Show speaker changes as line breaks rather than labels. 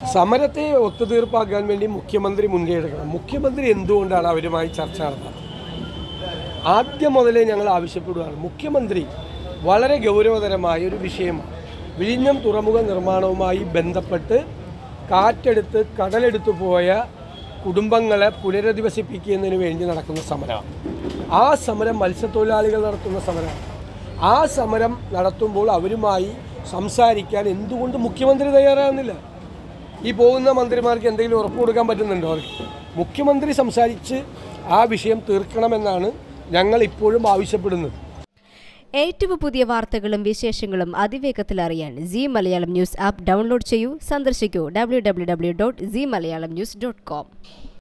സമരത്തെ ഒത്തുതീർപ്പാക്കാൻ വേണ്ടി മുഖ്യമന്ത്രി മുൻകൈ എടുക്കണം മുഖ്യമന്ത്രി എന്തുകൊണ്ടാണ് അവരുമായി ചർച്ച നടത്താത്തത് ആദ്യം മുതലേ ഞങ്ങൾ ആവശ്യപ്പെടുകയാണ് മുഖ്യമന്ത്രി വളരെ ഗൗരവതരമായ ഒരു വിഷയമാണ് വിഴിഞ്ഞം തുറമുഖ നിർമ്മാണവുമായി ബന്ധപ്പെട്ട് കാറ്റെടുത്ത് കടലെടുത്തു പോയ കുടുംബങ്ങളെ പുനരധിവസിപ്പിക്കുന്നതിന് വേണ്ടി നടക്കുന്ന സമരമാണ് ആ സമരം മത്സ്യത്തൊഴിലാളികൾ നടത്തുന്ന സമരമാണ് ആ സമരം നടത്തുമ്പോൾ അവരുമായി സംസാരിക്കാൻ എന്തുകൊണ്ട് മുഖ്യമന്ത്രി തയ്യാറാകുന്നില്ല ഈ പോകുന്ന മന്ത്രിമാർക്ക് എന്തെങ്കിലും ഉറപ്പ് കൊടുക്കാൻ പറ്റുന്നുണ്ടോ അവർക്ക് മുഖ്യമന്ത്രി സംസാരിച്ച് ആ വിഷയം തീർക്കണമെന്നാണ് ഞങ്ങൾ ഇപ്പോഴും ആവശ്യപ്പെടുന്നത്
ഏറ്റവും പുതിയ വാർത്തകളും വിശേഷങ്ങളും അതിവേഗത്തിൽ അറിയാൻ Zee Malayalam news app download ചെയ്യൂ സന്ദർശിക്കൂ W W W dot Zee Malayalam news dot com